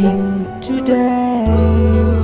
blessing today.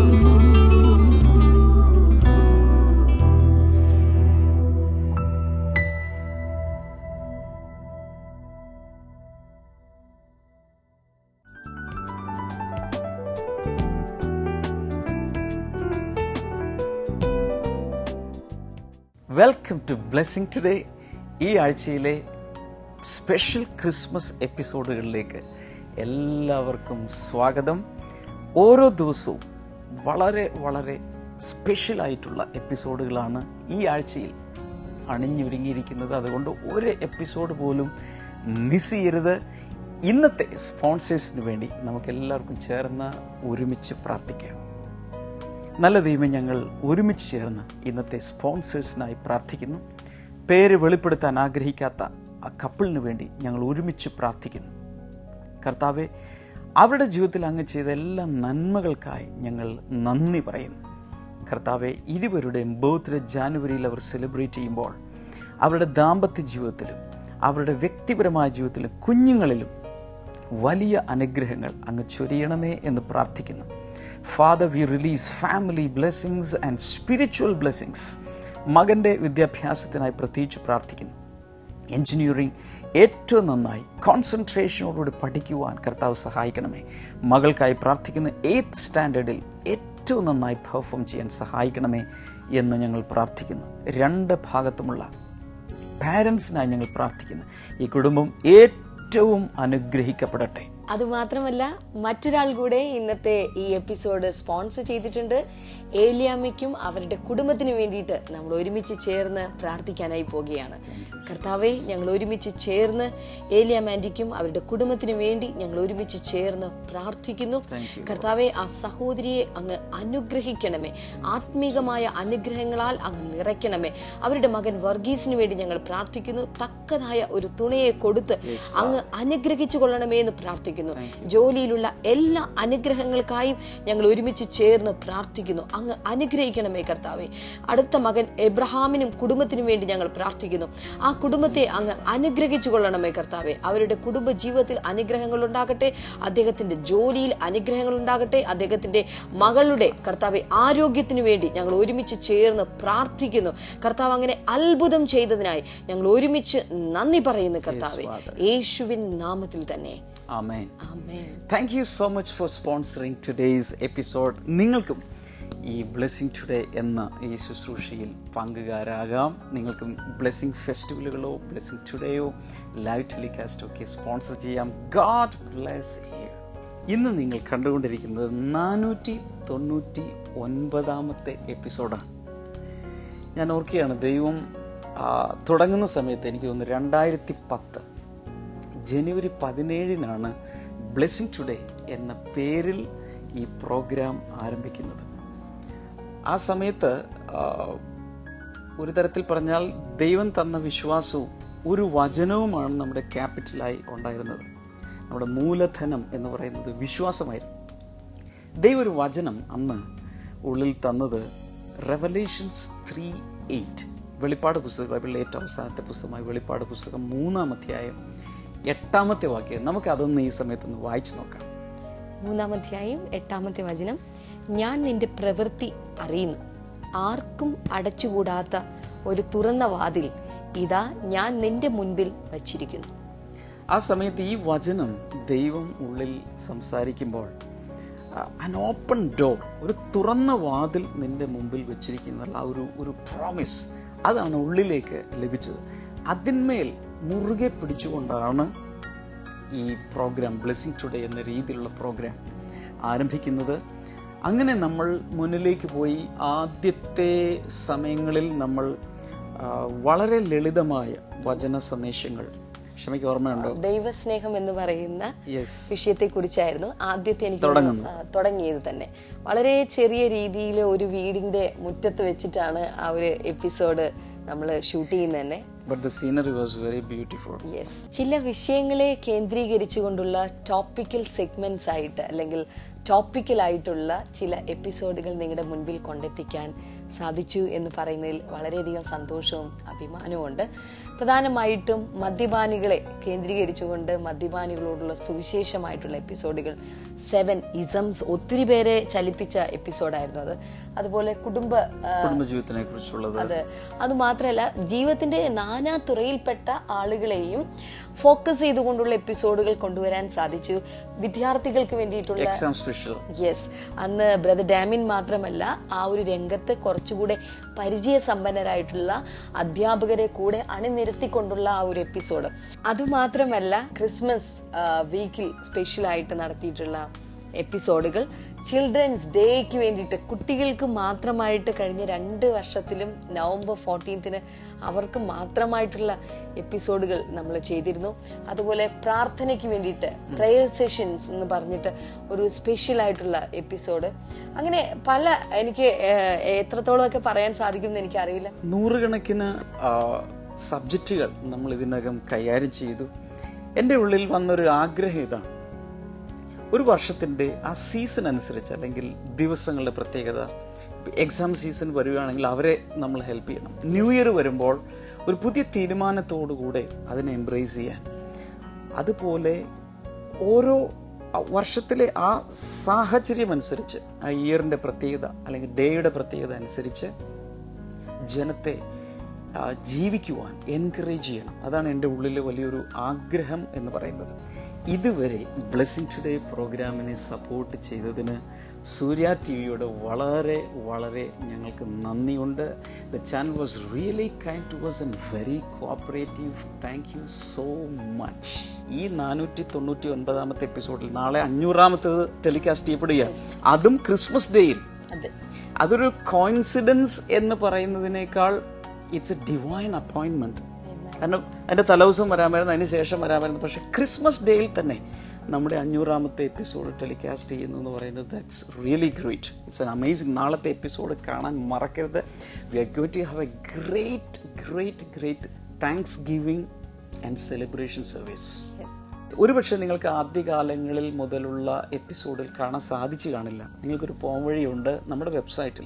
Welcome to blessing today ഈ ആഴ്ചയിലെ special Christmas എപ്പിസോഡുകളിലേക്ക് എല്ലാവർക്കും സ്വാഗതം ഓരോ ദിവസവും വളരെ വളരെ സ്പെഷ്യൽ ആയിട്ടുള്ള എപ്പിസോഡുകളാണ് ഈ ആഴ്ചയിൽ അണിഞ്ഞൊരുങ്ങിയിരിക്കുന്നത് അതുകൊണ്ട് ഒരു എപ്പിസോഡ് പോലും മിസ് ചെയ്യരുത് ഇന്നത്തെ സ്പോൺസേഴ്സിന് വേണ്ടി നമുക്ക് എല്ലാവർക്കും ചേർന്ന് ഒരുമിച്ച് പ്രാർത്ഥിക്കാം നല്ല ദൈവം ഞങ്ങൾ ഒരുമിച്ച് ചേർന്ന് ഇന്നത്തെ സ്പോൺസേഴ്സിനായി പ്രാർത്ഥിക്കുന്നു പേര് വെളിപ്പെടുത്താൻ ആഗ്രഹിക്കാത്ത ആ കപ്പിളിന് വേണ്ടി ഞങ്ങൾ ഒരുമിച്ച് പ്രാർത്ഥിക്കുന്നു കർത്താവെ അവരുടെ ജീവിതത്തിൽ അങ്ങ് ചെയ്ത എല്ലാ നന്മകൾക്കായി ഞങ്ങൾ നന്ദി പറയുന്നു കർത്താവെ ഇരുവരുടെയും ബർത്ത്ഡേ ജാനുവരിയിൽ അവർ സെലിബ്രേറ്റ് ചെയ്യുമ്പോൾ അവരുടെ ദാമ്പത്യ ജീവിതത്തിലും അവരുടെ വ്യക്തിപരമായ ജീവിതത്തിലും കുഞ്ഞുങ്ങളിലും വലിയ അനുഗ്രഹങ്ങൾ അങ്ങ് ചൊരിയണമേ എന്ന് പ്രാർത്ഥിക്കുന്നു father we release family blessings and spiritual blessings മകൻ്റെ വിദ്യാഭ്യാസത്തിനായി പ്രത്യേകിച്ച് പ്രാർത്ഥിക്കുന്നു എഞ്ചിനീയറിംഗ് ഏറ്റവും നന്നായി കോൺസെൻട്രേഷനോടുകൂടി പഠിക്കുവാൻ കർത്താവ് സഹായിക്കണമേ മകൾക്കായി പ്രാർത്ഥിക്കുന്ന എയ്ത്ത് സ്റ്റാൻഡേർഡിൽ ഏറ്റവും നന്നായി പെർഫോം ചെയ്യാൻ സഹായിക്കണമേ എന്ന് ഞങ്ങൾ പ്രാർത്ഥിക്കുന്നു രണ്ട് ഭാഗത്തുമുള്ള പാരൻസിനായി ഞങ്ങൾ പ്രാർത്ഥിക്കുന്നു ഈ കുടുംബം ഏറ്റവും അനുഗ്രഹിക്കപ്പെടട്ടെ അതുമാത്രമല്ല മറ്റൊരാൾ കൂടെ ഇന്നത്തെ ഈ എപ്പിസോഡ് സ്പോൺസർ ചെയ്തിട്ടുണ്ട് ഏലിയാമ്മയ്ക്കും അവരുടെ കുടുംബത്തിന് വേണ്ടിയിട്ട് നമ്മൾ ഒരുമിച്ച് ചേർന്ന് പ്രാർത്ഥിക്കാനായി പോവുകയാണ് കർത്താവെ ഞങ്ങൾ ഒരുമിച്ച് ചേർന്ന് ഏലിയാമാൻഡിക്കും അവരുടെ കുടുംബത്തിന് വേണ്ടി ഞങ്ങൾ ഒരുമിച്ച് ചേർന്ന് പ്രാർത്ഥിക്കുന്നു കർത്താവെ ആ സഹോദരിയെ അങ്ങ് അനുഗ്രഹിക്കണമേ ആത്മീകമായ അനുഗ്രഹങ്ങളാൽ അങ്ങ് നിറയ്ക്കണമേ അവരുടെ മകൻ വർഗീസിന് വേണ്ടി ഞങ്ങൾ പ്രാർത്ഥിക്കുന്നു തക്കതായ ഒരു തുണയെ കൊടുത്ത് അങ്ങ് അനുഗ്രഹിച്ചു കൊള്ളണമേ എന്ന് പ്രാർത്ഥിക്കുന്നു ജോലിയിലുള്ള എല്ലാ അനുഗ്രഹങ്ങൾക്കായും ഞങ്ങൾ ഒരുമിച്ച് ചേർന്ന് പ്രാർത്ഥിക്കുന്നു അങ്ങ് അനുഗ്രഹിക്കണമേ കർത്താവെ അടുത്ത മകൻ എബ്രഹാമിനും കുടുംബത്തിനും വേണ്ടി ഞങ്ങൾ പ്രാർത്ഥിക്കുന്നു ആ കുടുംബത്തെ അങ്ങ് അനുഗ്രഹിച്ചു കൊള്ളണമേ കർത്താവെ അവരുടെ കുടുംബ ജീവിതത്തിൽ അനുഗ്രഹങ്ങൾ ഉണ്ടാകട്ടെ അദ്ദേഹത്തിന്റെ ജോലിയിൽ അനുഗ്രഹങ്ങൾ ഉണ്ടാകട്ടെ അദ്ദേഹത്തിന്റെ മകളുടെ കർത്താവെ ആരോഗ്യത്തിനു വേണ്ടി ഞങ്ങൾ ഒരുമിച്ച് ചേർന്ന് പ്രാർത്ഥിക്കുന്നു കർത്താവ് അങ്ങനെ അത്ഭുതം ചെയ്തതിനായി ഞങ്ങൾ ഒരുമിച്ച് നന്ദി പറയുന്നു കർത്താവെ യേശുവിൻ നാമത്തിൽ തന്നെ ആമേൻ ആമേൻ thank you so much for sponsoring today's episode നിങ്ങൾക്കും ഈ ബ്ലെസ്സിങ് ടുഡേ എന്ന ഈ ശുശ്രൂഷയിൽ പങ്കുകാരാകാം നിങ്ങൾക്കും ബ്ലെസ്സിങ് ഫെസ്റ്റിവലുകളോ ബ്ലെസ്സിങ് ടുഡേയോ ലൈവ് ടെലികാസ്റ്റോ ഒക്കെ സ്പോൺസർ ചെയ്യാം ഗാഡ് ബ്ലെസ് യു ഇന്ന് നിങ്ങൾ കണ്ടുകൊണ്ടിരിക്കുന്നത് നാനൂറ്റി തൊണ്ണൂറ്റി ഒൻപതാമത്തെ എപ്പിസോഡാണ് ഞാൻ ഓർക്കുകയാണ് ദൈവം ആ, തുടങ്ങുന്ന സമയത്ത് എനിക്ക് തോന്നുന്നു രണ്ടായിരത്തി പത്ത് ജനുവരി പതിനേഴിനാണ് ബ്ലെസ്സിങ് ടുഡേ എന്ന പേരിൽ ഈ പ്രോഗ്രാം ആരംഭിക്കുന്നത് ആ സമയത്ത് ആ, ഒരു തരത്തിൽ പറഞ്ഞാൽ ദൈവം തന്ന വിശ്വാസവും ഒരു വചനവുമാണ് നമ്മുടെ ക്യാപിറ്റലായി ഉണ്ടായിരുന്നത് നമ്മുടെ മൂലധനം എന്ന് പറയുന്നത് വിശ്വാസമായിരുന്നു ദൈവം ഒരു വചനം അന്ന് ഉള്ളിൽ തന്നത് റെവലേഷൻസ് ത്രീ എയ്റ്റ് വെളിപ്പാട് പുസ്തകം ബൈബിളിലെ ഏറ്റവും അവസാനത്തെ പുസ്തകമായ വെളിപ്പാട് പുസ്തകം മൂന്നാം അധ്യായം എട്ടാമത്തെ വാക്യം നമുക്ക് അതൊന്ന് ഈ സമയത്തൊന്ന് വായിച്ചു നോക്കാം മൂന്നാമധ്യായം എട്ടാമത്തെ വചനം ഞാൻ നിന്റെ പ്രവൃത്തി അറിയുന്നു ആർക്കും അടച്ചുകൂടാത്ത ഒരു തുറന്ന വാതിൽ ഇതാ ഞാൻ നിന്റെ മുൻപിൽ വച്ചിരിക്കുന്നു ആ സമയത്ത് ഈ വചനം ദൈവം ഉള്ളിൽ സംസാരിക്കുമ്പോൾ അൻ ഓപ്പൺ ഡോർ ഒരു തുറന്ന വാതിൽ നിന്റെ മുമ്പിൽ വെച്ചിരിക്കുന്ന ആ ഒരു ഒരു പ്രോമിസ് അതാണ് ഉള്ളിലേക്ക് ലഭിച്ചത് അതിന്മേൽ മുറുകെ പിടിച്ചുകൊണ്ടാണ് ഈ പ്രോഗ്രാം ബ്ലെസ്സിങ് ടുഡേ എന്ന രീതിയിലുള്ള പ്രോഗ്രാം ആരംഭിക്കുന്നത് അങ്ങനെ നമ്മൾ മുന്നിലേക്ക് പോയി ആദ്യത്തെ സമയങ്ങളിൽ നമ്മൾ ആ, വളരെ ലളിതമായ വചന സന്ദേശങ്ങൾ ക്ഷമയ്ക്ക് ഓർമ്മയുണ്ടോ ദൈവസ്നേഹം എന്ന് പറയുന്ന യെസ് വിഷയത്തെ കുറിച്ചായിരുന്നു ആദ്യത്തെ എനിക്ക് തോന്നുന്നു, ആ, തുടങ്ങിയത് തന്നെ വളരെ ചെറിയ രീതിയിൽ ഒരു വീടിന്റെ മുറ്റത്ത് വെച്ചിട്ടാണ് ആ ഒരു എപ്പിസോഡ് നമ്മൾ ഷൂട്ട് ചെയ്യുന്നത് തന്നെ but the scenery was very beautiful yes ചില വിഷയങ്ങളെ കേന്ദ്രീകരിച്ചുകൊണ്ടുള്ള ടോപ്പിക്കൽ സെഗ്മെന്റ്സ് ആയിട്ട് അല്ലെങ്കിൽ ടോപ്പിക്കലായിട്ടുള്ള ചില എപ്പിസോഡുകൾ നിങ്ങളുടെ മുൻപിൽ കൊണ്ടെത്തിക്കാൻ സാധിച്ചു എന്ന് പറയുന്നതിൽ വളരെയധികം സന്തോഷവും അഭിമാനവും ഉണ്ട് പ്രധാനമായിട്ടും മദ്യപാനികളെ കേന്ദ്രീകരിച്ചുകൊണ്ട് മദ്യപാനികളോടുള്ള സുവിശേഷമായിട്ടുള്ള എപ്പിസോഡുകൾ സെവൻ ഇസംസ് ഒത്തിരി പേരെ ചലിപ്പിച്ച എപ്പിസോഡായിരുന്നു അത് അതുപോലെ കുടുംബ ആ, കുടുംബജീവിതത്തിനെ കുറിച്ചുള്ളത് അത് അത് മാത്രമല്ല ജീവിതത്തിന്റെ നാനാ തുറയിൽപ്പെട്ട ആളുകളെയും ഫോക്കസ് ചെയ്തുകൊണ്ടുള്ള എപ്പിസോഡുകൾ കൊണ്ടുവരാൻ സാധിച്ചു വിദ്യാർത്ഥികൾക്ക് വേണ്ടിയിട്ടുള്ള എക്സാം സ്പെഷ്യൽ യെസ് അന്ന് ബ്രദർ ഡാമിൻ മാത്രമല്ല ആ ഒരു രംഗത്ത് കുറച്ചുകൂടെ പരിചയസമ്പന്നരായിട്ടുള്ള അധ്യാപകരെ കൂടെ അണിനിരത്തിക്കൊണ്ടുള്ള ആ ഒരു എപ്പിസോഡ് അതുമാത്രമല്ല ക്രിസ്മസ് വീക്കിൽ സ്പെഷ്യലായിട്ട് നടത്തിയിട്ടുള്ള എപ്പിസോഡുകൾ ചിൽഡ്രൻസ് ഡേക്ക് വേണ്ടിയിട്ട് കുട്ടികൾക്ക് മാത്രമായിട്ട് കഴിഞ്ഞ രണ്ട് വർഷത്തിലും നവംബർ ഫോർട്ടീൻത്തിന് അവർക്ക് മാത്രമായിട്ടുള്ള എപ്പിസോഡുകൾ നമ്മൾ ചെയ്തിരുന്നു അതുപോലെ പ്രാർത്ഥനയ്ക്ക് വേണ്ടിയിട്ട് പ്രെയർ സെഷൻസ് എന്ന് പറഞ്ഞിട്ട് ഒരു സ്പെഷ്യൽ ആയിട്ടുള്ള എപ്പിസോഡ് അങ്ങനെ പല എനിക്ക് ഏഹ്, എത്രത്തോളമൊക്കെ പറയാൻ സാധിക്കുമെന്ന് എനിക്കറിയില്ല നൂറുകണക്കിന് സബ്ജക്റ്റുകൾ നമ്മൾ ഇതിനകം കൈകാര്യം ചെയ്തു എൻ്റെ ഉള്ളിൽ വന്നൊരു ആഗ്രഹം ഇതാണ് ഒരു വർഷത്തിൻ്റെ ആ സീസൺ അനുസരിച്ച് അല്ലെങ്കിൽ ദിവസങ്ങളുടെ പ്രത്യേകത എക്സാം സീസൺ വരികയാണെങ്കിൽ അവരെ നമ്മൾ ഹെൽപ്പ് ചെയ്യണം ന്യൂ ഇയർ വരുമ്പോൾ ഒരു പുതിയ തീരുമാനത്തോടുകൂടെ അതിനെ എംബ്രേസ് ചെയ്യാൻ അതുപോലെ ഓരോ ആ വർഷത്തിലെ ആ സാഹചര്യം അനുസരിച്ച് ആ ഇയറിന്റെ പ്രത്യേകത അല്ലെങ്കിൽ ഡേയുടെ പ്രത്യേകത അനുസരിച്ച് ജനത്തെ ആ, ജീവിക്കുവാൻ എൻകറേജ് ചെയ്യണം അതാണ് എൻ്റെ ഉള്ളിലെ വലിയൊരു ആഗ്രഹം എന്ന് പറയുന്നത് ഇതുവരെ ബ്ലെസ്സിങ് ടുഡേ പ്രോഗ്രാമിനെ സപ്പോർട്ട് ചെയ്തതിന് സൂര്യ ടി വിയോട് വളരെ വളരെ ഞങ്ങൾക്ക് നന്ദിയുണ്ട് the channel was really kind to was and very cooperative thank you so much ഈ നാനൂറ്റി തൊണ്ണൂറ്റി ഒൻപതാമത്തെ എപ്പിസോഡിൽ നാളെ അഞ്ഞൂറാമത്തേത് ടെലികാസ്റ്റ് ചെയ്യപ്പെടുകയാണ് അതും ക്രിസ്മസ് ഡേയിൽ അതെ അതൊരു കോയിൻസിഡൻസ് എന്ന് പറയുന്നതിനേക്കാൾ ഇറ്റ്സ് എ ഡിവൈൻ അപ്പോയിന്റ്മെന്റ് കാരണം അതിന്റെ തലേദിവസം വരാമായിരുന്നു അതിന് ശേഷം വരാമായിരുന്നു പക്ഷെ ക്രിസ്മസ് ഡേയിൽ തന്നെ നമ്മുടെ അഞ്ഞൂറാമത്തെ എപ്പിസോഡ് ടെലികാസ്റ്റ് ചെയ്യുന്നു എന്ന് പറയുന്നത് that's really great it's an amazing നാളത്തെ എപ്പിസോഡ് കാണാൻ മറക്കരുത് we are going to have a great great great thanksgiving and celebration service ഒരുപക്ഷെ നിങ്ങൾക്ക് ആദ്യകാലങ്ങളിൽ മുതലുള്ള എപ്പിസോഡിൽ കാണാൻ സാധിച്ചു കാണില്ല നിങ്ങൾക്കൊരു പോംവഴിയുണ്ട് നമ്മുടെ വെബ്സൈറ്റിൽ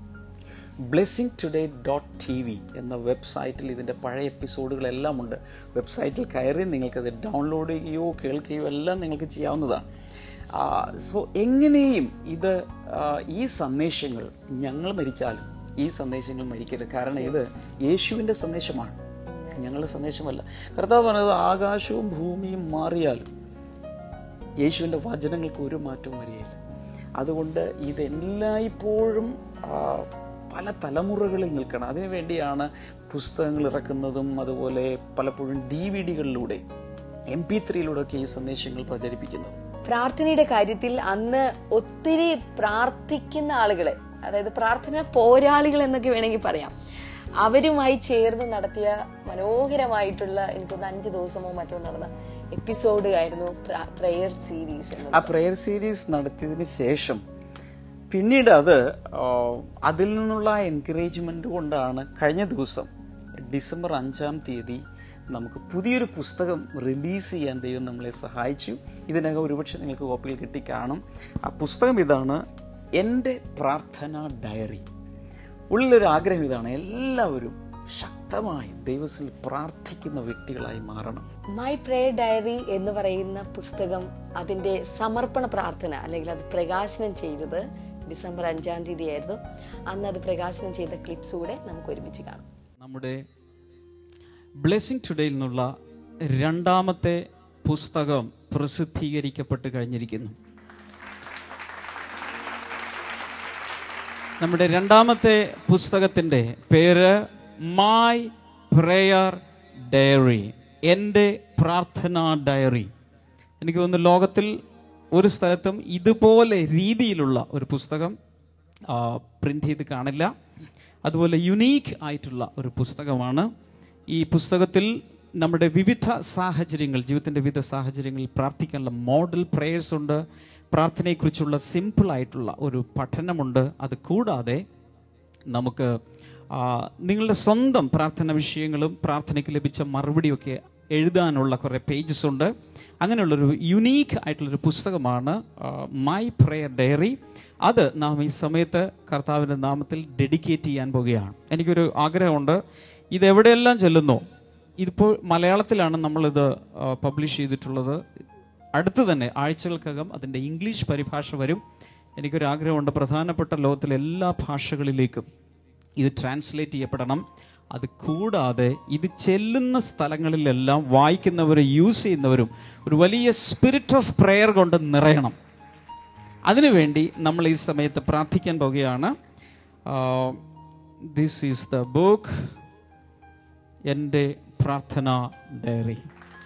blessing today dot T V എന്ന വെബ്സൈറ്റിൽ ഇതിൻ്റെ പഴയ എപ്പിസോഡുകളെല്ലാം ഉണ്ട് വെബ്സൈറ്റിൽ കയറി നിങ്ങൾക്കത് ഡൗൺലോഡ് ചെയ്യുകയോ കേൾക്കുകയോ എല്ലാം നിങ്ങൾക്ക് ചെയ്യാവുന്നതാണ് സോ എങ്ങനെയും ഇത് ആ, ഈ സന്ദേശങ്ങൾ ഞങ്ങൾ മരിച്ചാലും ഈ സന്ദേശങ്ങൾ മരിക്കരുത് കാരണം ഇത് യേശുവിൻ്റെ സന്ദേശമാണ് ഞങ്ങളുടെ സന്ദേശമല്ല കർത്താവ് പറഞ്ഞത് ആകാശവും ഭൂമിയും മാറിയാലും യേശുവിൻ്റെ വചനങ്ങൾക്ക് ഒരു മാറ്റവും വരികയില്ല അതുകൊണ്ട് ഇതെല്ലായ്പ്പോഴും ആ, പല തലമുറകളിൽ നിൽക്കണം അതിനു വേണ്ടിയാണ് പുസ്തകങ്ങൾ ഇറക്കുന്നതും അതുപോലെ പലപ്പോഴും ഡി വി ഡികളിലൂടെ എം പി ത്രീയിലൂടെ ഒക്കെ ഈ സന്ദേശങ്ങൾ പ്രചരിപ്പിക്കുന്നത് പ്രാർത്ഥനയുടെ കാര്യത്തിൽ അന്ന് ഒത്തിരി പ്രാർത്ഥിക്കുന്ന ആളുകളെ അതായത് പ്രാർത്ഥന പോരാളികൾ എന്നൊക്കെ വേണമെങ്കിൽ പറയാം അവരുമായി ചേർന്ന് നടത്തിയ മനോഹരമായിട്ടുള്ള എനിക്കൊന്ന് അഞ്ച് ദിവസമോ മറ്റോ നടന്ന എപ്പിസോഡ് ആയിരുന്നു പ്രെയർ സീരീസ് എന്ന് ആ പ്രെയർ സീരീസ് നടത്തിയതിന് ശേഷം പിന്നീട് അത് ആ, അതിൽ നിന്നുള്ള എൻകറേജ്മെന്റ് കൊണ്ടാണ് കഴിഞ്ഞ ദിവസം ഡിസംബർ അഞ്ചാം തീയതി നമുക്ക് പുതിയൊരു പുസ്തകം റിലീസ് ചെയ്യാൻ ദൈവം നമ്മളെ സഹായിച്ചു ഇതിനകം ഒരുപക്ഷെ നിങ്ങൾക്ക് കോപ്പികൾ കിട്ടിക്കാണും ആ പുസ്തകം ഇതാണ് എൻ്റെ പ്രാർത്ഥന ഡയറി ഉള്ളിലൊരു ആഗ്രഹം ഇതാണ് എല്ലാവരും ശക്തമായി ദൈവത്തിൽ പ്രാർത്ഥിക്കുന്ന വ്യക്തികളായി മാറണം മൈ പ്രേയർ ഡയറി എന്ന് പറയുന്ന പുസ്തകം അതിന്റെ സമർപ്പണ പ്രാർത്ഥന അല്ലെങ്കിൽ അത് പ്രകാശനം ചെയ്തത് ഡിസംബർ അഞ്ചാം തീയതി ആയിരുന്നു അന്ന് അത് പ്രകാശനം ചെയ്ത ക്ലിപ്സ് കൂടെ നമുക്ക് ഒരുമിച്ച് കാണാം നമ്മുടെ ബ്ലെസ്സിങ് ടുഡേയിൽ നിന്നുള്ള രണ്ടാമത്തെ പുസ്തകം പ്രസിദ്ധീകരിക്കപ്പെട്ട് കഴിഞ്ഞിരിക്കുന്നു നമ്മുടെ രണ്ടാമത്തെ പുസ്തകത്തിൻ്റെ പേര് മൈ പ്രേയർ ഡയറി എൻ്റെ പ്രാർത്ഥനാ ഡയറി എനിക്ക് തോന്നുന്നു ലോകത്തിൽ ഒരു സ്ഥലത്തും ഇതുപോലെ രീതിയിലുള്ള ഒരു പുസ്തകം പ്രിന്റ് ചെയ്ത് കാണില്ല അതുപോലെ യുണീക്ക് ആയിട്ടുള്ള ഒരു പുസ്തകമാണ് ഈ പുസ്തകത്തിൽ നമ്മുടെ വിവിധ സാഹചര്യങ്ങൾ ജീവിതത്തിൻ്റെ വിവിധ സാഹചര്യങ്ങളിൽ പ്രാർത്ഥിക്കാനുള്ള മോഡൽ പ്രേയേഴ്സ് ഉണ്ട് പ്രാർത്ഥനയെക്കുറിച്ചുള്ള സിമ്പിൾ ആയിട്ടുള്ള ഒരു പഠനമുണ്ട് അത് കൂടാതെ നമുക്ക് ആ, നിങ്ങളുടെ സ്വന്തം പ്രാർത്ഥന വിഷയങ്ങളും പ്രാർത്ഥനയ്ക്ക് ലഭിച്ച മറുപടിയൊക്കെ എഴുതാനുള്ള കുറേ പേജസ് ഉണ്ട് അങ്ങനെയുള്ളൊരു യുണീക്ക് ആയിട്ടുള്ളൊരു പുസ്തകമാണ് മൈ പ്രെയർ ഡയറി അത് നാം ഈ സമയത്ത് കർത്താവിൻ്റെ നാമത്തിൽ ഡെഡിക്കേറ്റ് ചെയ്യാൻ പോവുകയാണ് എനിക്കൊരു ആഗ്രഹമുണ്ട് ഇത് എവിടെയെല്ലാം ചെല്ലുന്നോ ഇതിപ്പോൾ മലയാളത്തിലാണ് നമ്മളിത് പബ്ലിഷ് ചെയ്തിട്ടുള്ളത് അടുത്ത് തന്നെ ആഴ്ചകൾക്കകം അതിൻ്റെ ഇംഗ്ലീഷ് പരിഭാഷ വരും എനിക്കൊരു ആഗ്രഹമുണ്ട് പ്രധാനപ്പെട്ട ലോകത്തിലെ എല്ലാ ഭാഷകളിലേക്കും ഇത് ട്രാൻസ്ലേറ്റ് ചെയ്യപ്പെടണം അത് കൂടാതെ ഇത് ചെല്ലുന്ന സ്ഥലങ്ങളിലെല്ലാം വായിക്കുന്നവരും യൂസ് ചെയ്യുന്നവരും ഒരു വലിയ സ്പിരിറ്റ് ഓഫ് പ്രെയർ കൊണ്ട് നിറയണം അതിനുവേണ്ടി നമ്മൾ ഈ സമയത്ത് പ്രാർത്ഥിക്കാൻ പോവുകയാണ് ദിസ് ഈസ് ദ ബുക്ക് എൻ്റെ പ്രാർത്ഥന ഡയറി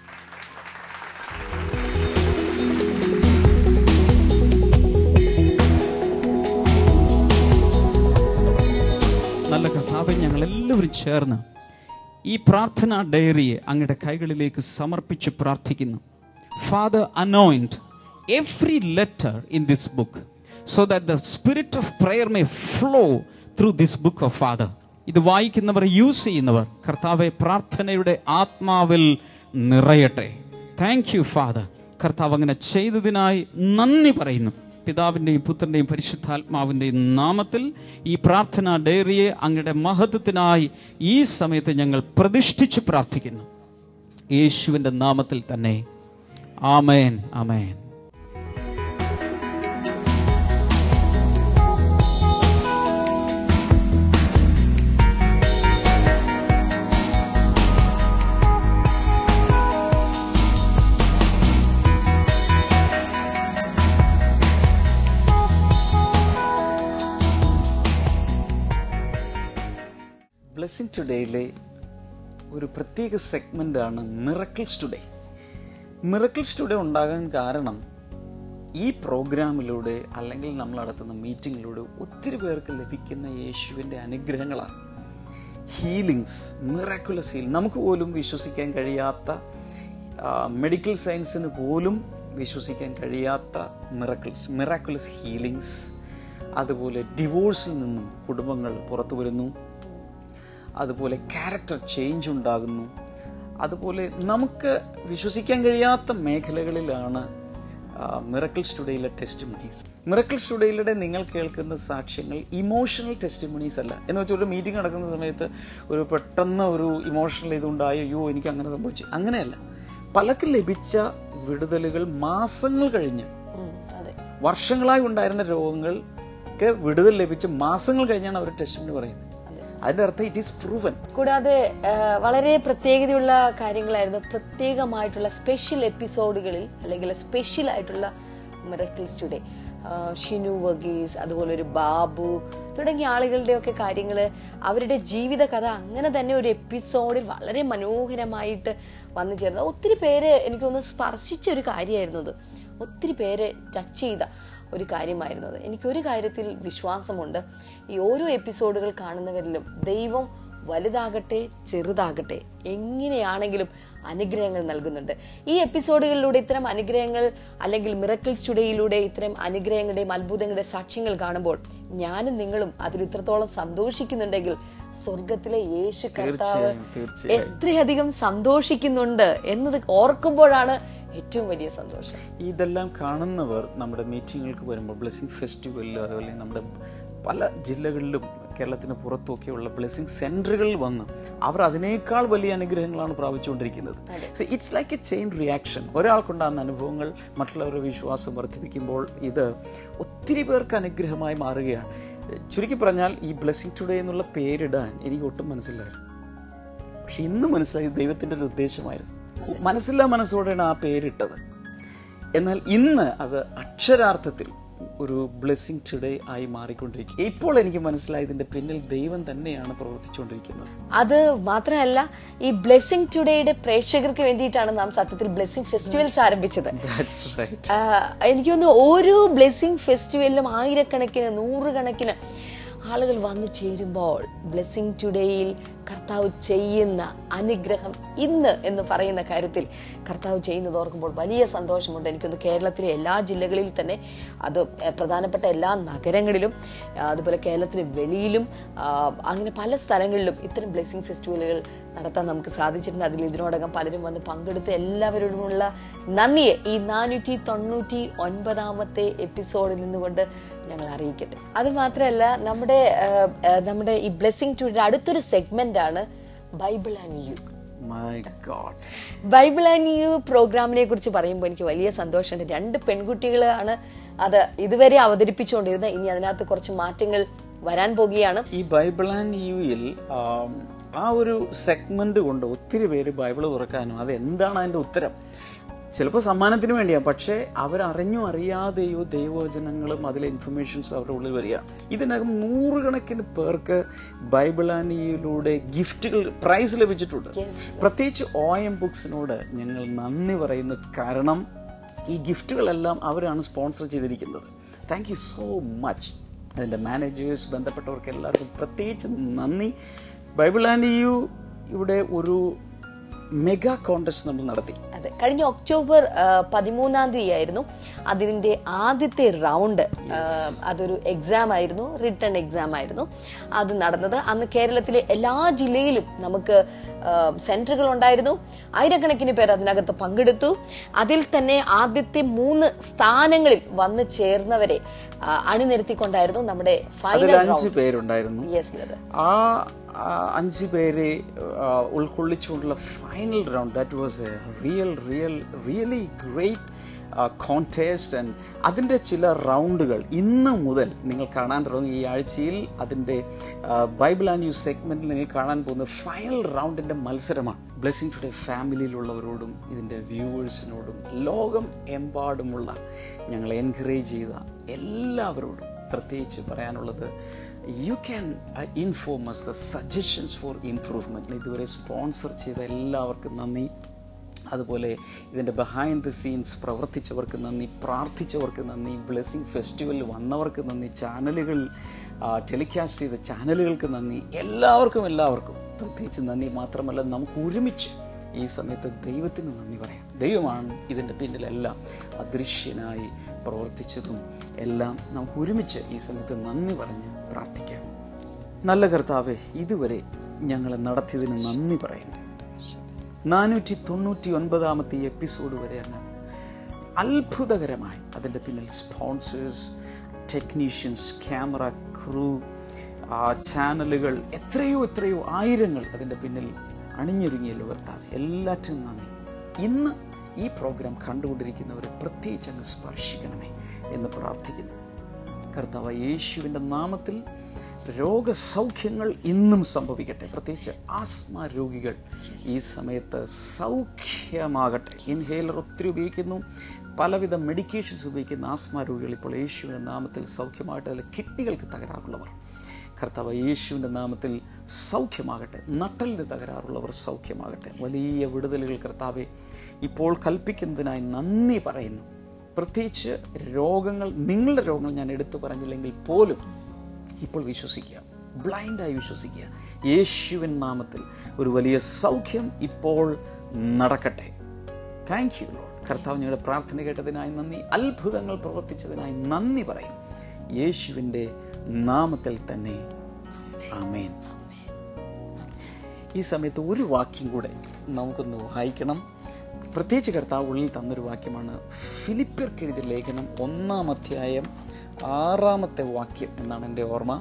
നല്ല കർത്താവെ ഞങ്ങൾ എല്ലാവരും ചേർന്ന് ഈ പ്രാർത്ഥന ഡയറിയെ അങ്ങയുടെ കൈകളിലേക്ക് സമർപ്പിച്ച് പ്രാർത്ഥിക്കുന്നു father anoint every letter in this book so that the spirit of prayer may flow through this book of father ഇത് വായിക്കുന്നവർ യൂസ് ചെയ്യുന്നവർ കർത്താവെ പ്രാർത്ഥനയുടെ ആത്മാവിൽ നിറയട്ടെ താങ്ക് യു ഫാദർ കർത്താവ് അങ്ങനെ ചെയ്തതിനായി നന്ദി പറയുന്നു പിതാവിൻ്റെയും പുത്രൻ്റെയും പരിശുദ്ധാത്മാവിൻ്റെയും നാമത്തിൽ ഈ പ്രാർത്ഥന ഡയറിയെ അങ്ങയുടെ മഹത്വത്തിനായി ഈ സമയത്ത് ഞങ്ങൾ പ്രതിഷ്ഠിച്ച് പ്രാർത്ഥിക്കുന്നു യേശുവിൻ്റെ നാമത്തിൽ തന്നെ ആമേൻ ആമേൻ ബ്ലെസ്സിങ് ടുഡേയിലെ ഒരു പ്രത്യേക സെഗ്മെൻ്റാണ് മിറക്കിൾസ് ടുഡേ മിറക്കിൾസ് ടുഡേ ഉണ്ടാകാൻ കാരണം ഈ പ്രോഗ്രാമിലൂടെ അല്ലെങ്കിൽ നമ്മൾ നടത്തുന്ന മീറ്റിങ്ങിലൂടെ ഒത്തിരി പേർക്ക് ലഭിക്കുന്ന യേശുവിൻ്റെ അനുഗ്രഹങ്ങളാണ് ഹീലിങ്സ് മിറാക്കുലസ് ഹീൽ നമുക്ക് പോലും വിശ്വസിക്കാൻ കഴിയാത്ത മെഡിക്കൽ സയൻസിന് പോലും വിശ്വസിക്കാൻ കഴിയാത്ത മിറക്കിൾസ് മിറാക്കുലസ് ഹീലിങ്സ് അതുപോലെ ഡിവോഴ്സിൽ നിന്നും കുടുംബങ്ങൾ പുറത്തു വരുന്നു അതുപോലെ ക്യാരക്ടർ ചേഞ്ച് ഉണ്ടാകുന്നു അതുപോലെ നമുക്ക് വിശ്വസിക്കാൻ കഴിയാത്ത മേഖലകളിലാണ് മിറക്കിൾസ് ടുഡേയിലെ ടെസ്റ്റിമണീസ് മിറക്കിൾസ് ടുഡേയിലൂടെ നിങ്ങൾ കേൾക്കുന്ന സാക്ഷ്യങ്ങൾ ഇമോഷണൽ ടെസ്റ്റിമണീസ് അല്ല എന്ന് വെച്ചാൽ ഒരു മീറ്റിംഗ് നടക്കുന്ന സമയത്ത് ഒരു പെട്ടെന്ന് ഒരു ഇമോഷണൽ ഇതുണ്ടായി അയ്യോ എനിക്ക് അങ്ങനെ സംഭവിച്ചു അങ്ങനെയല്ല പലർക്ക് ലഭിച്ച വിടുതലുകൾ മാസങ്ങൾ കഴിഞ്ഞ് ഉം, അതെ വർഷങ്ങളായി ഉണ്ടായിരുന്ന രോഗങ്ങൾക്ക് വിടുതൽ ലഭിച്ച് മാസങ്ങൾ കഴിഞ്ഞാണ് അവർ ടെസ്റ്റിമണി പറയുന്നത് അതെ അതിന്റെ അർത്ഥം ഇറ്റ് ഈസ് പ്രൂവൻ കൂടാതെ ആ, വളരെ പ്രത്യേകതയുള്ള കാര്യങ്ങളായിരുന്നു പ്രത്യേകമായിട്ടുള്ള സ്പെഷ്യൽ എപ്പിസോഡുകളിൽ അല്ലെങ്കിൽ സ്പെഷ്യൽ ആയിട്ടുള്ള മിറക്കിൾസ് ടുഡേ ഷിനു വർഗീസ് അതുപോലെ ഒരു ബാബു തുടങ്ങിയ ആളുകളുടെയൊക്കെ കാര്യങ്ങൾ അവരുടെ ജീവിത കഥ അങ്ങനെ തന്നെ ഒരു എപ്പിസോഡിൽ വളരെ മനോഹരമായിട്ട് വന്നു ചേർന്ന ഒത്തിരി പേര് എനിക്കൊന്ന് സ്പർശിച്ച ഒരു കാര്യമായിരുന്നു അത് ഒത്തിരി പേര് ടച്ച് ചെയ്ത ഒരു കാര്യമായിരുന്നത് എനിക്കൊരു കാര്യത്തിൽ വിശ്വാസമുണ്ട് ഈ ഓരോ എപ്പിസോഡുകൾ കാണുന്നവരിലും ദൈവം വലുതാകട്ടെ ചെറുതാകട്ടെ എങ്ങനെയാണെങ്കിലും അനുഗ്രഹങ്ങൾ നൽകുന്നുണ്ട് ഈ എപ്പിസോഡുകളിലൂടെ ഇത്തരം അനുഗ്രഹങ്ങൾ അല്ലെങ്കിൽ മിറക്കിൾസ് ടുഡേയിലൂടെ ഇത്തരം അനുഗ്രഹങ്ങളുടെയും അത്ഭുതങ്ങളുടെയും സാക്ഷ്യങ്ങൾ കാണുമ്പോൾ ഞാനും നിങ്ങളും അതിൽ ഇത്രത്തോളം സന്തോഷിക്കുന്നുണ്ടെങ്കിൽ സ്വർഗത്തിലെ യേശു കർത്താവ് തീർച്ചയായും, തീർച്ചയായും. എത്രയധികം സന്തോഷിക്കുന്നുണ്ട് എന്നത് ഓർക്കുമ്പോഴാണ് ഏറ്റവും വലിയ സന്തോഷം ഇതെല്ലാം കാണുന്നവർ നമ്മുടെ മീറ്റിങ്ങുകൾക്ക് വരുമ്പോൾ ബ്ലെസ്സിങ് ഫെസ്റ്റിവലിൽ അതുപോലെ നമ്മുടെ പല ജില്ലകളിലും കേരളത്തിന് പുറത്തുമൊക്കെയുള്ള ബ്ലെസ്സിങ് സെന്ററുകളിൽ വന്ന് അവർ അതിനേക്കാൾ വലിയ അനുഗ്രഹങ്ങളാണ് പ്രാപിച്ചുകൊണ്ടിരിക്കുന്നത് so it's like a chain reaction ഒരാൾക്കുണ്ടാകുന്ന അനുഭവങ്ങൾ മറ്റുള്ളവരുടെ വിശ്വാസം വർദ്ധിപ്പിക്കുമ്പോൾ ഇത് ഒത്തിരി പേർക്ക് അനുഗ്രഹമായി മാറുകയാണ് ചുരുക്കി പറഞ്ഞാൽ ഈ ബ്ലെസ്സിങ് ടുഡേ എന്നുള്ള പേരിടാൻ എനിക്ക് ഒട്ടും മനസ്സിലായിരുന്നു പക്ഷെ ഇന്ന് മനസ്സിലായി ദൈവത്തിന്റെ ഒരു ഉദ്ദേശമായിരുന്നു മനസ്സില്ലാ മനസ്സോടെയാണ് ആ പേരിട്ടത് എന്നാൽ ഇന്ന് അത് അക്ഷരാർത്ഥത്തിൽ ഒരു ബ്ലെസ്സിങ് ടുഡേ ആയി മാറിക്കൊണ്ടിരിക്കുക ഇപ്പോൾ എനിക്ക് മനസ്സിലായി ഇതിന്റെ പിന്നിൽ ദൈവം തന്നെയാണ് പ്രവർത്തിച്ചുകൊണ്ടിരിക്കുന്നത് അത് മാത്രമല്ല ഈ ബ്ലെസ്സിങ് ടുഡേയുടെ പ്രേക്ഷകർക്ക് വേണ്ടിയിട്ടാണ് നാം സത്യത്തിൽ ബ്ലെസ്സിങ് ഫെസ്റ്റിവൽസ് ആരംഭിച്ചത് ദാറ്റ്സ് റൈറ്റ് ആഹ് എനിക്ക് തോന്നുന്നു ഓരോ ബ്ലെസ്സിങ് ഫെസ്റ്റിവലിലും ആയിരക്കണക്കിന് നൂറുകണക്കിന് ആളുകൾ വന്നു ചേരുമ്പോൾ ബ്ലെസ്സിങ് ടുഡേയിൽ കർത്താവ് ചെയ്യുന്ന അനുഗ്രഹം ഇന്ന് എന്ന് പറയുന്ന കാര്യത്തിൽ കർത്താവ് ചെയ്യുന്നത് ഓർക്കുമ്പോൾ വലിയ സന്തോഷമുണ്ട് എനിക്കൊന്ന് കേരളത്തിലെ എല്ലാ ജില്ലകളിൽ തന്നെ അത് എഹ്, പ്രധാനപ്പെട്ട എല്ലാ നഗരങ്ങളിലും ആ, അതുപോലെ കേരളത്തിന് വെളിയിലും ആ, അങ്ങനെ പല സ്ഥലങ്ങളിലും ഇത്തരം ബ്ലെസ്സിങ് ഫെസ്റ്റിവലുകൾ നടത്താൻ നമുക്ക് സാധിച്ചിട്ടുണ്ട് അതിൽ ഇതിനോടകം പലരും വന്ന് പങ്കെടുത്ത് എല്ലാവരോടുമുള്ള നന്ദിയെ ഈ നാനൂറ്റി തൊണ്ണൂറ്റി ഒൻപതാമത്തെ എപ്പിസോഡിൽ നിന്നുകൊണ്ട് ഞങ്ങൾ അറിയിക്കട്ടെ അത് മാത്രമല്ല നമ്മുടെ ആ, ആ, നമ്മുടെ ഈ ബ്ലെസ്സിങ് ടുഡേ അടുത്തൊരു സെഗ്മെന്റ് ആണ് Bible and you my God Bible and you പ്രോഗ്രാമിനെ കുറിച്ച് പറയുമ്പോൾ എനിക്ക് വലിയ സന്തോഷമുണ്ട് രണ്ട് പെൺകുട്ടികളാണ് അത് ഇതുവരെ അവതരിപ്പിച്ചുകൊണ്ടിരുന്നത് ഇനി അതിനകത്ത് കുറച്ച് മാറ്റങ്ങൾ വരാൻ പോകുകയാണ് ഈ ബൈബിൾ ആൻഡ് യുയിൽ ആം, ആ ഒരു സെഗ്മെന്റ് കൊണ്ട് ഒത്തിരി പേര് ബൈബിൾ തുറക്കാനും അത് എന്താണ് അതിന്റെ ഉത്തരം ചിലപ്പോൾ സമ്മാനത്തിന് വേണ്ടിയാണ് പക്ഷേ അവരറിഞ്ഞോ അറിയാതെയോ ദൈവവചനങ്ങളും അതിലെ ഇൻഫർമേഷൻസും അവരുടെ ഉള്ളിൽ വരിക ഇതിനകം നൂറുകണക്കിന് പേർക്ക് ബൈബിൾ ആൻഡ് യുയിലൂടെ ഗിഫ്റ്റുകൾ പ്രൈസ് ലഭിച്ചിട്ടുണ്ട് പ്രത്യേകിച്ച് ഒ എം ബുക്സിനോട് ഞങ്ങൾ നന്ദി പറയുന്നു കാരണം ഈ ഗിഫ്റ്റുകളെല്ലാം അവരാണ് സ്പോൺസർ ചെയ്തിരിക്കുന്നത് താങ്ക് യു സോ മച്ച് അതിൻ്റെ മാനേജേഴ്സ് ബന്ധപ്പെട്ടവർക്ക് എല്ലാവർക്കും പ്രത്യേകിച്ച് നന്ദി ബൈബിൾ ആൻഡ് യു ഇവിടെ ഒരു മെഗാ കോൺടെസ്റ്റ് നമ്മൾ നടത്തി അതെ കഴിഞ്ഞ ഒക്ടോബർ ആ, പതിമൂന്നാം തീയതി ആയിരുന്നു അതിന്റെ ആദ്യത്തെ റൗണ്ട് ആ, അതൊരു എക്സാം ആയിരുന്നു റിട്ടേൺ എക്സാം ആയിരുന്നു അത് നടന്നത് അന്ന് കേരളത്തിലെ എല്ലാ ജില്ലയിലും നമുക്ക് ആ, സെന്ററുകൾ ഉണ്ടായിരുന്നു ആയിരക്കണക്കിന് പേർ അതിനകത്ത് പങ്കെടുത്തു അതിൽ തന്നെ ആദ്യത്തെ മൂന്ന് സ്ഥാനങ്ങളിൽ വന്നു ചേർന്നവരെ ആ, അണിനിരത്തിക്കൊണ്ടായിരുന്നു നമ്മുടെ അതിൽ ഫൈനൽ അഞ്ച് പേരുണ്ടായിരുന്നു യെസ് ബ്രദർ ആ ആ അഞ്ച് പേരെ ആ, ഉൾക്കൊള്ളിച്ചുകൊണ്ടുള്ള final round that was a real real really great contest and അതിൻ്റെ ചില റൗണ്ടുകൾ ഇന്ന് മുതൽ നിങ്ങൾ കാണാൻ തുടങ്ങി ഈ ആഴ്ചയിൽ അതിൻ്റെ ബൈബിൾ ആൻഡ് യു സെഗ്മെന്റിൽ നിങ്ങൾ കാണാൻ പോകുന്ന ഫൈനൽ റൗണ്ടിൻ്റെ മത്സരമാണ് ബ്ലെസ്സിങ് ടുഡേ ഫാമിലിയിലുള്ളവരോടും ഇതിൻ്റെ വ്യൂവേഴ്സിനോടും ലോകം എമ്പാടുമുള്ള ഞങ്ങളെ എൻകറേജ് ചെയ്ത എല്ലാവരോടും പ്രത്യേകിച്ച് പറയാനുള്ളത് you can inform us the suggestions for improvement ഇതുവരെ സ്പോൺസർ ചെയ്ത എല്ലാവർക്കും നന്ദി അതുപോലെ ഇതിൻ്റെ ബിഹൈൻഡ് ദി സീൻസ് പ്രവർത്തിച്ചവർക്ക് നന്ദി പ്രാർത്ഥിച്ചവർക്ക് നന്ദി ബ്ലെസ്സിങ് ഫെസ്റ്റിവലിൽ വന്നവർക്ക് നന്ദി ചാനലുകളിൽ ടെലികാസ്റ്റ് ചെയ്ത ചാനലുകൾക്ക് നന്ദി എല്ലാവർക്കും എല്ലാവർക്കും പ്രത്യേകിച്ച് നന്ദി മാത്രമല്ല നമുക്ക് ഒരുമിച്ച് ഈ സമയത്ത് ദൈവത്തിന് നന്ദി പറയാം ദൈവമാണ് ഇതിൻ്റെ പിന്നിലെല്ലാം അദൃശ്യനായി പ്രവർത്തിച്ചതും എല്ലാം നമുക്ക് ഒരുമിച്ച് ഈ സമയത്ത് നന്ദി പറഞ്ഞ് പ്രാർത്ഥിക്കാം നല്ല കർത്താവെ ഇതുവരെ ഞങ്ങളെ നടത്തിയതിന് നന്ദി പറയുന്നു നാനൂറ്റി തൊണ്ണൂറ്റി ഒൻപതാമത്തെ ഈ എപ്പിസോഡ് വരെയാണ് അത്ഭുതകരമായി അതിൻ്റെ പിന്നിൽ സ്പോൺസേഴ്സ് ടെക്നീഷ്യൻസ് ക്യാമറ ക്രൂ ചാനലുകൾ എത്രയോ എത്രയോ ആയിരങ്ങൾ അതിൻ്റെ പിന്നിൽ അണിഞ്ഞൊരുങ്ങിയല്ലോ കർത്താവ് എല്ലാറ്റിനും നന്ദി ഇന്ന് ഈ പ്രോഗ്രാം കണ്ടുകൊണ്ടിരിക്കുന്നവരെ പ്രത്യേകിച്ച് അങ്ങ് സ്പർശിക്കണമേ എന്ന് പ്രാർത്ഥിക്കുന്നു കർത്താവ് യേശുവിൻ്റെ നാമത്തിൽ രോഗസൗഖ്യങ്ങൾ ഇന്നും സംഭവിക്കട്ടെ പ്രത്യേകിച്ച് ആസ്മ രോഗികൾ ഈ സമയത്ത് സൗഖ്യമാകട്ടെ ഇൻഹേലർ ഒത്തിരി ഉപയോഗിക്കുന്നു പലവിധ മെഡിക്കേഷൻസ് ഉപയോഗിക്കുന്ന ആസ്മ രോഗികൾ ഇപ്പോൾ യേശുവിൻ്റെ നാമത്തിൽ സൗഖ്യമാകട്ടെ അതിൽ കിഡ്നികൾക്ക് തകരാറുള്ളവർ കർത്താവ് യേശുവിൻ്റെ നാമത്തിൽ സൗഖ്യമാകട്ടെ നട്ടലിന് തകരാറുള്ളവർ സൗഖ്യമാകട്ടെ വലിയ വിടുതലുകൾ കർത്താവെ ഇപ്പോൾ കൽപ്പിക്കുന്നതിനായി നന്ദി പറയുന്നു പ്രത്യേകിച്ച് രോഗങ്ങൾ നിങ്ങളുടെ രോഗങ്ങൾ ഞാൻ എടുത്തു പറഞ്ഞില്ലെങ്കിൽ പോലും ഇപ്പോൾ വിശ്വസിക്കുക ബ്ലൈൻഡായി വിശ്വസിക്കുക യേശുവിൻ നാമത്തിൽ ഒരു വലിയ സൗഖ്യം ഇപ്പോൾ നടക്കട്ടെ താങ്ക് യു ലോഡ് കർത്താവ് ഞങ്ങളുടെ പ്രാർത്ഥന കേട്ടതിനായി നന്ദി അത്ഭുതങ്ങൾ പ്രവർത്തിച്ചതിനായി നന്ദി പറയും യേശുവിൻ്റെ നാമത്തിൽ തന്നെ ആമേൻ ഈ സമയത്ത് ഒരു വാക്യം കൂടെ നമുക്കൊന്ന് വായിക്കണം പ്രത്യേകിച്ച് കർത്താവ് ഉള്ളിൽ തന്നൊരു വാക്യമാണ് ഫിലിപ്പിയർക്ക് എഴുതിയ ലേഖനം ഒന്നാം അധ്യായം ആറാമത്തെ വാക്യം എന്നാണ് എൻ്റെ ഓർമ്മ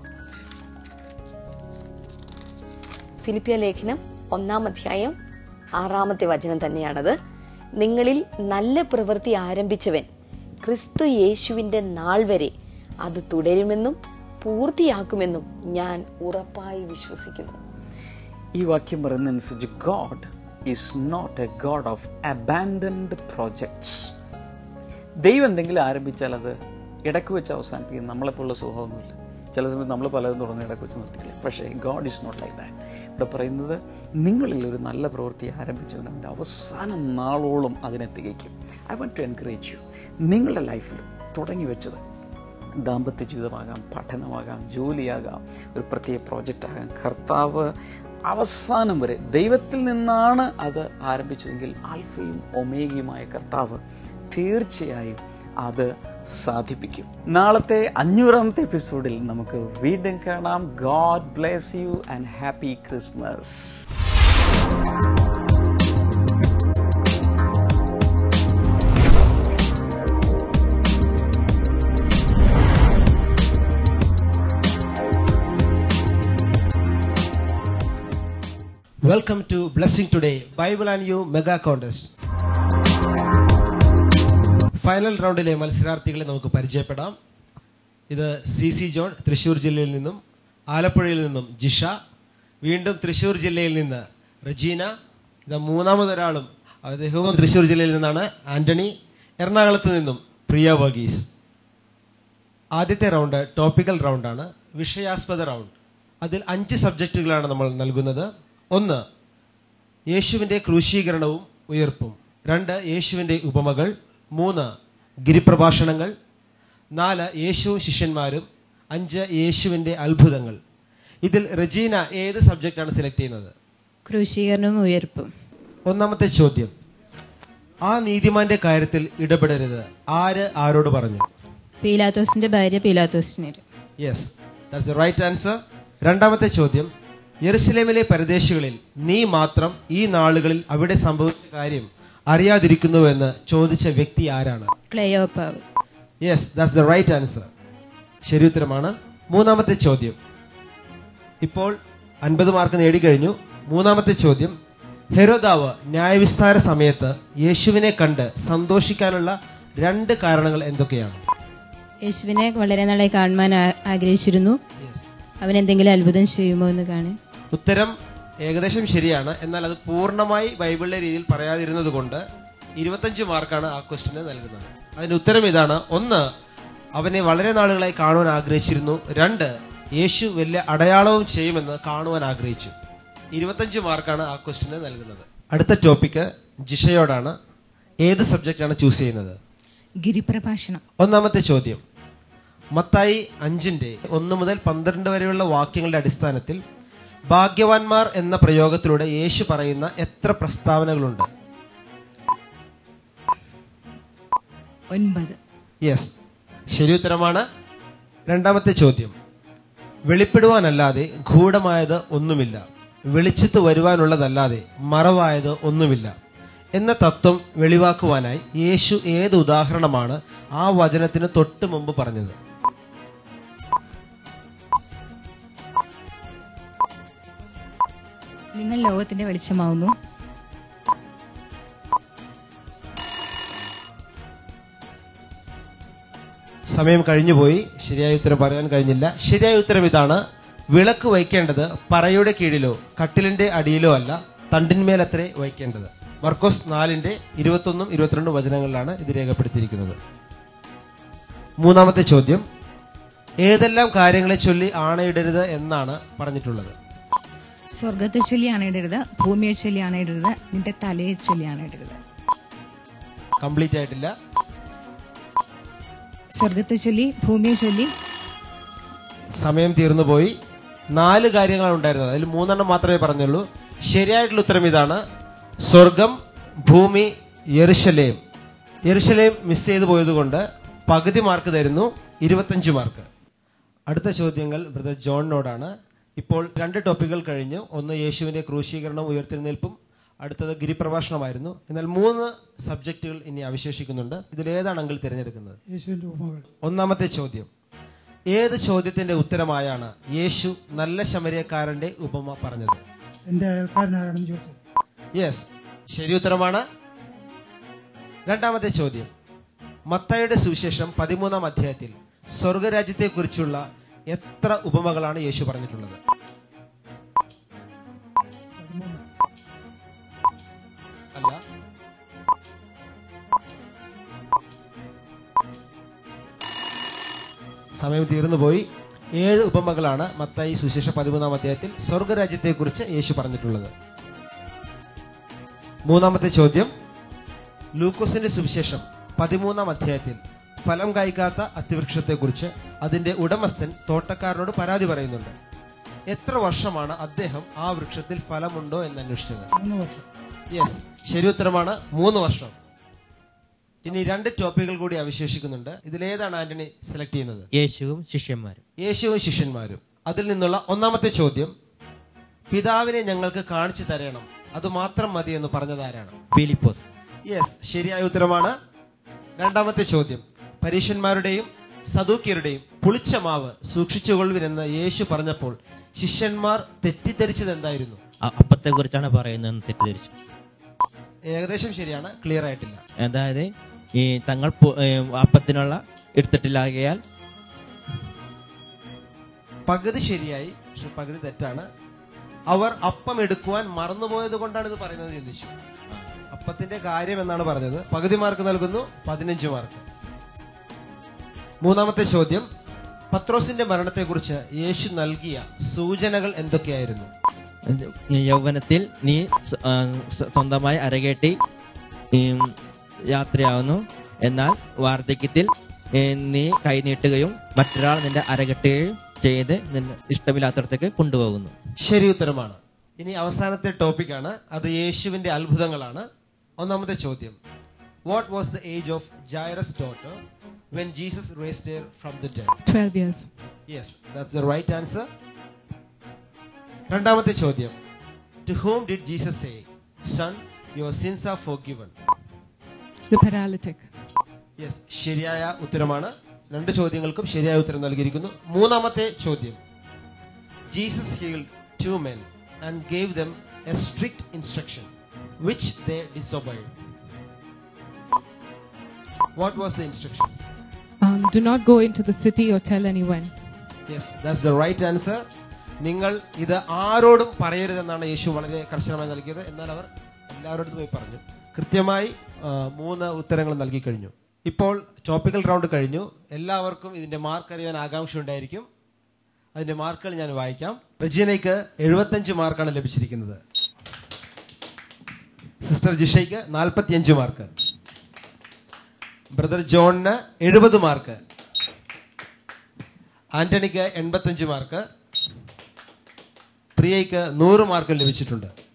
ഫിലിപ്പിയ ലേഖനം ഒന്നാം അധ്യായം ആറാമത്തെ വചനം തന്നെയാണത് നിങ്ങളിൽ നല്ല പ്രവൃത്തി ആരംഭിച്ചവൻ ക്രിസ്തു യേശുവിന്റെ നാൾ വരെ അത് തുടരുമെന്നും പൂർത്തിയാക്കുമെന്നും ഞാൻ ഉറപ്പായി വിശ്വസിക്കുന്നു ഈ വാക്യം പറയുന്നതനുസരിച്ച് God is not a God of abandoned projects ദൈവം എന്തെങ്കിലും ആരംഭിച്ചാൽ അത് ഇടയ്ക്ക് വെച്ച് അവസാനിപ്പിക്കും നമ്മളെപ്പോലുള്ള സ്വഭാവമൊന്നുമില്ല ചില സമയത്ത് നമ്മൾ പലതും തുടർന്ന് ഇടയ്ക്ക് വെച്ച് നിർത്തിക്കില്ല പക്ഷേ God is not like that ഇവിടെ പറയുന്നത് നിങ്ങളിൽ ഒരു നല്ല പ്രവൃത്തി ആരംഭിച്ചവൻ അവൻ്റെ അവസാന നാളോളം അതിനെ തികയ്ക്കും I want to encourage you നിങ്ങളുടെ ലൈഫിൽ തുടങ്ങി വെച്ചത് ദാമ്പത്യ ജീവിതമാകാം പഠനമാകാം ജോലിയാകാം ഒരു പ്രത്യേക പ്രോജക്റ്റ് ആകാം കർത്താവ് അവസാനം വരെ ദൈവത്തിൽ നിന്നാണ് അത് ആരംഭിച്ചതെങ്കിൽ ആൽഫയും ഒമേഗയുമായ കർത്താവ് തീർച്ചയായും അത് സാധിപ്പിക്കും നാളത്തെ അഞ്ഞൂറാമത്തെ എപ്പിസോഡിൽ നമുക്ക് വീണ്ടും കാണാം God bless you and happy Christmas Welcome to Blessing Today Bible and You Mega Contest. Final റൗണ്ടിലെ മത്സരാർത്ഥികളെ നമുക്ക് പരിചയപ്പെടാം ഇത് സി സി ജോൺ തൃശ്ശൂർ ജില്ലയിൽ നിന്നും ആലപ്പുഴയിൽ നിന്നും ജിഷ വീണ്ടും തൃശ്ശൂർ ജില്ലയിൽ നിന്ന് റജീന ഇത് മൂന്നാമതൊരാളും അദ്ദേഹവും തൃശ്ശൂർ ജില്ലയിൽ നിന്നാണ് ആന്റണി എറണാകുളത്ത് നിന്നും പ്രിയ വർഗീസ് ആദ്യത്തെ റൗണ്ട് ടോപ്പിക്കൽ റൗണ്ടാണ് വിഷയാസ്പദ റൗണ്ട് അതിൽ അഞ്ച് സബ്ജക്റ്റുകളാണ് നമ്മൾ നൽകുന്നത് ഒന്ന് യേശുവിൻ്റെ ക്രൂശീകരണവും ഉയർപ്പും രണ്ട് യേശുവിൻ്റെ ഉപമകൾ മൂന്ന് ഗിരിപ്രഭാഷണങ്ങൾ നാല് യേശുവും ശിഷ്യന്മാരും അഞ്ച് യേശുവിൻ്റെ അത്ഭുതങ്ങൾ ഇതിൽ റജീന ഏത് സബ്ജക്റ്റാണ് സെലക്ട് ചെയ്യുന്നത് ക്രൂശീകരണവും ഉയർപ്പും ഒന്നാമത്തെ ചോദ്യം ആ നീതിമാന്റെ കാര്യത്തിൽ ഇടപെടരുത് ആര് ആരോട് പറഞ്ഞു പീലാത്തോസിന്റെ ഭാര്യ പീലാത്തോസിന് യെസ് ദാറ്റ്സ് റൈറ്റ് ആൻസർ രണ്ടാമത്തെ ചോദ്യം യെറുസലേമിലെ പരദേശികളിൽ നീ മാത്രം ഈ നാളുകളിൽ അവിടെ സംഭവിച്ച കാര്യം അറിയാതിരിക്കുന്നുവെന്ന് ചോദിച്ച വ്യക്തി ആരാണ് ക്ലയോപ്പാവ് yes that's the right answer ശരി ഉത്തരമാണ് മൂന്നാമത്തെ ചോദ്യം ഇപ്പോൾ അൻപത് മാർക്ക് നേടിക്കഴിഞ്ഞു മൂന്നാമത്തെ ചോദ്യം ഹെരോദാവ് ന്യായവിസ്താര സമയത്ത് യേശുവിനെ കണ്ട് സന്തോഷിക്കാനുള്ള രണ്ട് കാരണങ്ങൾ എന്തൊക്കെയാണ് യേശുവിനെ വളരെ നാളായി കാണുവാൻ ആ- ആഗ്രഹിച്ചിരുന്നു അവൻ എന്തെങ്കിലും അത്ഭുതം ചെയ്യുമോ എന്ന് കാണാൻ ഉത്തരം ഏകദേശം ശരിയാണ് എന്നാൽ അത് പൂർണ്ണമായി ബൈബിളിലെ രീതിയിൽ പറയാതിരുന്നത് കൊണ്ട് ഇരുപത്തഞ്ച് മാർക്കാണ് ആ ക്വസ്റ്റിന് നൽകുന്നത് അതിന്റെ ഉത്തരം ഇതാണ് ഒന്ന് അവനെ വളരെ നാളുകളായി കാണുവാൻ ആഗ്രഹിച്ചിരുന്നു രണ്ട് യേശു വലിയ അടയാളവും ചെയ്യുമെന്ന് കാണുവാൻ ആഗ്രഹിച്ചു ഇരുപത്തഞ്ച് മാർക്കാണ് ആ ക്വസ്റ്റിന് നൽകുന്നത് അടുത്ത ടോപ്പിക്ക് ജിഷയോടാണ് ഏത് സബ്ജക്റ്റാണ് ചൂസ് ചെയ്യുന്നത് ഗിരിപ്രഭാഷണം ഒന്നാമത്തെ ചോദ്യം മത്തായി അഞ്ചിന്റെ ഒന്ന് മുതൽ പന്ത്രണ്ട് വരെയുള്ള വാക്യങ്ങളുടെ അടിസ്ഥാനത്തിൽ ഭാഗ്യവാന്മാർ എന്ന പ്രയോഗത്തിലൂടെ യേശു പറയുന്ന എത്ര പ്രസ്താവനകളുണ്ട് ഒൻപത് യെസ് ശരി ഉത്തരമാണ് രണ്ടാമത്തെ ചോദ്യം വെളിപ്പെടുവാനല്ലാതെ ഗൂഢമായത് ഒന്നുമില്ല വെളിച്ചത്ത് വരുവാനുള്ളതല്ലാതെ മറവായത് ഒന്നുമില്ല എന്ന തത്വം വെളിവാക്കുവാനായി യേശു ഏത് ഉദാഹരണമാണ് ആ വചനത്തിന് തൊട്ട് മുമ്പ് പറഞ്ഞത് നിങ്ങൾ ലോകത്തിന്റെ വെളിച്ചമാവുന്നു സമയം കഴിഞ്ഞുപോയി ശരിയായ ഉത്തരം പറയാൻ കഴിഞ്ഞില്ല ശരിയായ ഉത്തരം ഇതാണ് വിളക്ക് വയ്ക്കേണ്ടത് പറയുടെ കീഴിലോ കട്ടിലിന്റെ അടിയിലോ അല്ല തണ്ടിന്മേലത്രേ വയ്ക്കേണ്ടത് മർക്കോസ് നാലിന്റെ ഇരുപത്തൊന്നും ഇരുപത്തിരണ്ടും വചനങ്ങളിലാണ് ഇത് രേഖപ്പെടുത്തിയിരിക്കുന്നത് മൂന്നാമത്തെ ചോദ്യം ഏതെല്ലാം കാര്യങ്ങളെ ചൊല്ലി ആണയിടരുത് എന്നാണ് പറഞ്ഞിട്ടുള്ളത് സ്വർഗത്തെ ചൊല്ലി അണയിടരുത് ഭൂമിയെ ചൊല്ലി അണയിടരുത് നിന്റെ തലയെ ചൊല്ലി അണയിടരുത് കംപ്ലീറ്റ് ആയിട്ടില്ല സ്വർഗത്തെ ചൊല്ലി ഭൂമിയെ ചൊല്ലി സമയം തീർന്നു പോയി നാല് കാര്യങ്ങളാണ് ഉണ്ടായിരുന്നത് അതിൽ മൂന്നെണ്ണം മാത്രമേ പറഞ്ഞുള്ളൂ ശരിയായിട്ടുള്ള ഉത്തരം ഇതാണ് സ്വർഗം ഭൂമി യെറുശലേം യെറുശലേം മിസ് ചെയ്തു പോയതുകൊണ്ട് പകുതി മാർക്ക് തരുന്നു ഇരുപത്തഞ്ച് മാർക്ക് അടുത്ത ചോദ്യങ്ങൾ ബ്രദർ ജോണിനോടാണ് ഇപ്പോൾ രണ്ട് ടോപ്പിക്കുകൾ കഴിഞ്ഞു ഒന്ന് യേശുവിന്റെ ക്രൂശീകരണം ഉയർത്തെഴുന്നേൽപ്പും അടുത്തത് ഗിരിപ്രഭാഷണമായിരുന്നു എന്നാൽ മൂന്ന് സബ്ജക്റ്റുകൾ ഇനി അവശേഷിക്കുന്നുണ്ട് ഇതിലേതാണ് അങ്കിൾ തിരഞ്ഞെടുക്കുന്നത് യേശുവിന്റെ ഉപമകൾ ഒന്നാമത്തെ ചോദ്യം ഏത് ചോദ്യത്തിന്റെ ഉത്തരമായാണ് യേശു നല്ല ശമരിയക്കാരന്റെ ഉപമ പറഞ്ഞത് എന്റെ അയൽക്കാരൻ ആരാണെന്ന് ചോദിച്ചത് യെസ് ശരി ഉത്തരമാണ് രണ്ടാമത്തെ ചോദ്യം മത്തായുടെ സുവിശേഷം പതിമൂന്നാം അധ്യായത്തിൽ സ്വർഗരാജ്യത്തെക്കുറിച്ചുള്ള എത്ര ഉപമകളാണ് യേശു പറഞ്ഞിട്ടുള്ളത് പതിമൂന്ന് അല്ല സമയം തീർന്നുപോയി ഏഴ് ഉപമകളാണ് മത്തായി സുശേഷ പതിമൂന്നാം അധ്യായത്തിൽ സ്വർഗരാജ്യത്തെക്കുറിച്ച് യേശു പറഞ്ഞിട്ടുള്ളത് മൂന്നാമത്തെ ചോദ്യം ലൂക്കോസിന്റെ സുവിശേഷം പതിമൂന്നാം അധ്യായത്തിൽ ഫലം കായ്ക്കാത്ത അത്തിവൃക്ഷത്തെക്കുറിച്ച് അതിന്റെ ഉടമസ്ഥൻ തോട്ടക്കാരനോട് പരാതി പറയുന്നുണ്ട് എത്ര വർഷമാണ് അദ്ദേഹം ആ വൃക്ഷത്തിൽ ഫലമുണ്ടോ എന്ന് അന്വേഷിച്ചത് മൂന്ന് വർഷം യെസ് ശരി ഉത്തരമാണ് മൂന്ന് വർഷം ഇനി രണ്ട് ടോപ്പിക്കുകൾ കൂടി അവശേഷിക്കുന്നുണ്ട് ഇതിലേതാണ് ആന്റണി സെലക്ട് ചെയ്യുന്നത് യേശുവും ശിഷ്യന്മാരും യേശുവും ശിഷ്യന്മാരും അതിൽ നിന്നുള്ള ഒന്നാമത്തെ ചോദ്യം പിതാവിനെ ഞങ്ങൾക്ക് കാണിച്ചു തരണം അത് മാത്രം മതി എന്ന് പറഞ്ഞതാരാണ് ഫിലിപ്പോസ് യെസ് ശരിയായ ഉത്തരമാണ് രണ്ടാമത്തെ ചോദ്യം പരീശന്മാരുടെയും സദൂക്യരുടെയും പുളിച്ച മാവ് സൂക്ഷിച്ചുകൊള്ളുവിനെന്ന് യേശു പറഞ്ഞപ്പോൾ ശിഷ്യന്മാർ തെറ്റിദ്ധരിച്ചത് എന്തായിരുന്നു അ- അപ്പത്തെക്കുറിച്ചാണ് പറയുന്നതെന്ന് തെറ്റിദ്ധരിച്ചു ഏകദേശം ശരിയാണ് ക്ലിയർ ആയിട്ടില്ല അതായത് ഈ തങ്ങൾ പു- ഏ, അപ്പത്തിനുള്ള എടുത്തിട്ടില്ലാകയാൽ പകുതി ശരിയായി പക്ഷെ പകുതി തെറ്റാണ് അവർ അപ്പം എടുക്കുവാൻ മറന്നുപോയത് കൊണ്ടാണ് ഇത് പറയുന്നത് ചിന്തിച്ചു അപ്പത്തിന്റെ കാര്യം എന്നാണ് പറഞ്ഞത് പകുതി മാർക്ക് നൽകുന്നു പതിനഞ്ച് മാർക്ക് മൂന്നാമത്തെ ചോദ്യം പത്രോസിന്റെ മരണത്തെക്കുറിച്ച് യേശു നൽകിയ സൂചനകൾ എന്തൊക്കെയായിരുന്നു യൗവനത്തിൽ നീ സ്വ- ആ, സ്വ- സ്വന്തമായി അരകേട്ടി ഉം, യാത്രയാവുന്നു എന്നാൽ വാർദ്ധക്യത്തിൽ ഏ, നീ കൈനീട്ടുകയും മറ്റൊരാൾ നിന്റെ അരകെട്ടുകയും ചെയ്ത് നിന്റെ ഇഷ്ടമില്ലാത്തടത്തേക്ക് കൊണ്ടുപോകുന്നു ശരി ഉത്തരമാണ് ഇനി അവസാനത്തെ ടോപ്പിക്കാണ് അത് യേശുവിന്റെ അത്ഭുതങ്ങളാണ് ഒന്നാമത്തെ ചോദ്യം what was the age of Jairus daughter when Jesus raised from the dead 12 years. Yes that's the right answer രണ്ടാമത്തെ ചോദ്യം to whom did Jesus say son your sins are forgiven The paralytic. Yes ശരിയായ ഉത്തരമാണ് രണ്ട് ചോദ്യങ്ങൾക്കും ശരിയായ ഉത്തരം നൽകിയിരിക്കുന്നു മൂന്നാമത്തെ ചോദ്യം Jesus healed two men and gave them a strict instruction which they disobeyed what was the instruction Um, do not go into the city or tell anyone. Yes that's the right answer നിങ്ങൾ ഇത് ആരോടും പറയരുതെന്നാണ് യേശു വളരെ കർശനമായി നൽകിയത് എന്നാൽ അവർ എല്ലാവരോടും പോയി പറഞ്ഞു കൃത്യമായി ആ, മൂന്ന് ഉത്തരങ്ങൾ നൽകി കഴിഞ്ഞു ഇപ്പോൾ ടോപ്പിക്കൽ റൗണ്ട് കഴിഞ്ഞു എല്ലാവർക്കും ഇതിന്റെ മാർക്ക് അറിയാൻ ആകാംക്ഷ ഉണ്ടായിരിക്കും അതിന്റെ മാർക്കുകൾ ഞാൻ വായിക്കാം റജീനയ്ക്ക് എഴുപത്തഞ്ച് മാർക്കാണ് ലഭിച്ചിരിക്കുന്നത് സിസ്റ്റർ ജിഷയ്ക്ക് നാൽപ്പത്തിയഞ്ച് മാർക്ക് ബ്രദർ ജോണിന് എഴുപത് മാർക്ക് ആന്റണിക്ക് എൺപത്തഞ്ച് മാർക്ക് പ്രിയയ്ക്ക് നൂറ് മാർക്ക് ലഭിച്ചിട്ടുണ്ട്